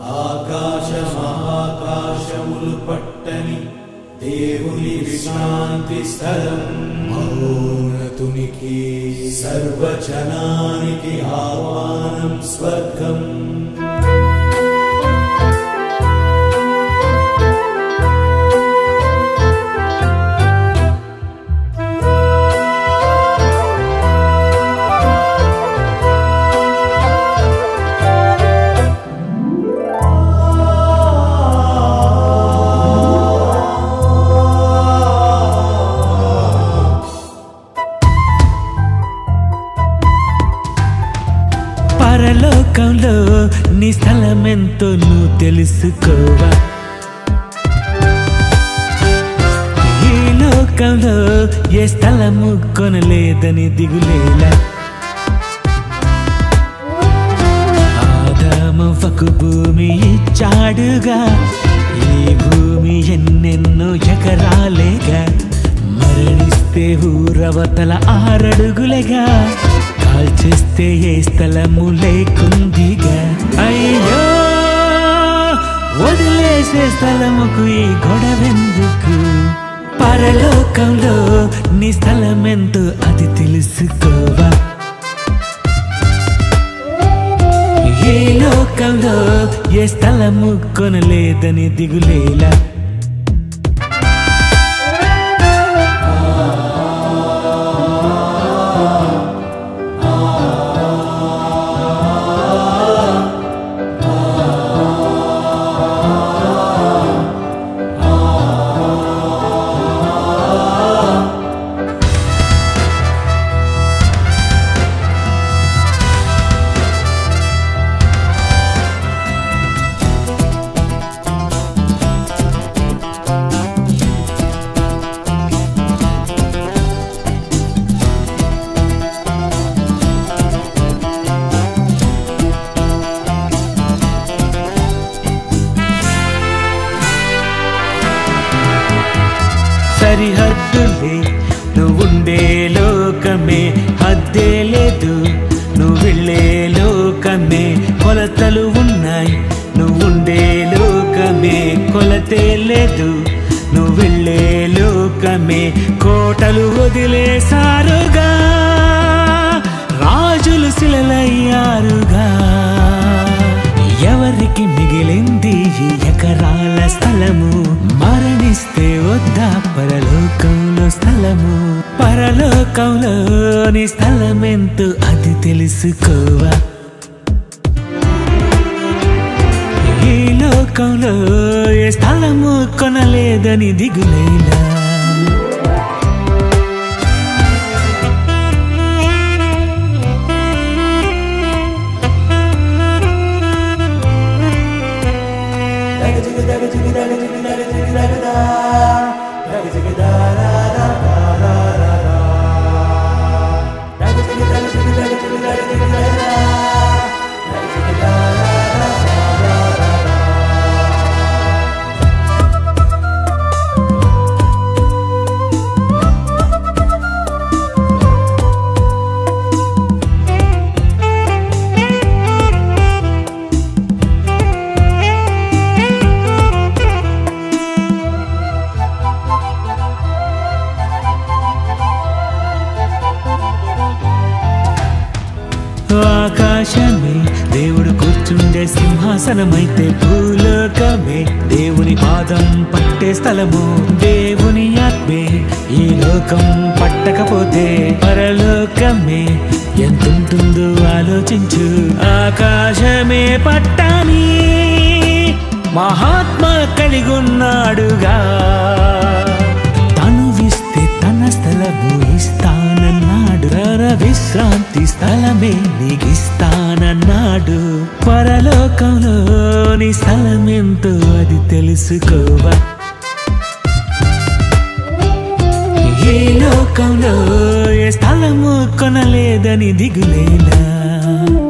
ఆకాశ మహాకాశములు పట్టని దేవుని విశ్రాంతి స్థలం మహోన్నతునికి సర్వజనానికి ఆహ్వానం స్వర్గం పరలోకంలో నీ స్థలమెంతో నువ్వు తెలుసుకోవా ఈ లోకంలో ఏ స్థలము కొనలేదని దిగులేలా ఆదామవ్వకు భూమి ఇచ్చాడుగా ఈ భూమి ఎన్నెన్నో ఎకరాలేగా మరణిస్తే ఊరవతల ఆరడుగులేగా కాల్చేస్తే ఏ స్థలము లేకుందిగా అయ్యో వదిలేసే స్థలముకు ఈ గొడవెందుకు పరలోకంలో నీ స్థలమెంతో అది తెలుసుకోవా ఏ లోకంలో ఏ స్థలము కొనలేదని దిగులేలా సరిహద్దులే నువ్వుండే లోకమే హద్దే లేదు నువ్వు వెళ్ళే లోకమే కొలతలు ఉన్నాయి నువ్వుండే లోకమే కొలతే లేదు నువ్వు వెళ్ళే లోకమే కోటలు వదిలేసారుగా రాజులు శిలలయ్యారుగా ఎవరికి మిగిలింది ఈ ఎకరాల స్థలము మరణిస్తే వద్దా పరలోకంలో స్థలము పరలోకంలోని స్థలమెంతో అది తెలుసుకోవా ఈ లోకంలో ఏ స్థలము కొనలేదని దిగులేలా ఆకాశమే దేవుడు కూర్చుండే సింహాసనమైతే భూలోకమే దేవుని పాదం పట్టే స్థలము దేవుని ఆత్మే ఈ లోకం పట్టకపోతే పరలోకమే ఎంతుంటుందో ఆలోచించు ఆకాశమే పట్టాని మహాత్మా కలిగున్నాడుగా తనువిస్తే తన స్థలము ఇస్తానన్నాడు రర విశ్రాంతి స్థలమే నీకిస్తానన్నాడు పరలోకంలోని స్థలమెంతో అది తెలుసుకోవా ఏ లోకంలో ఏ స్థలము కొనలేదని దిగులేలా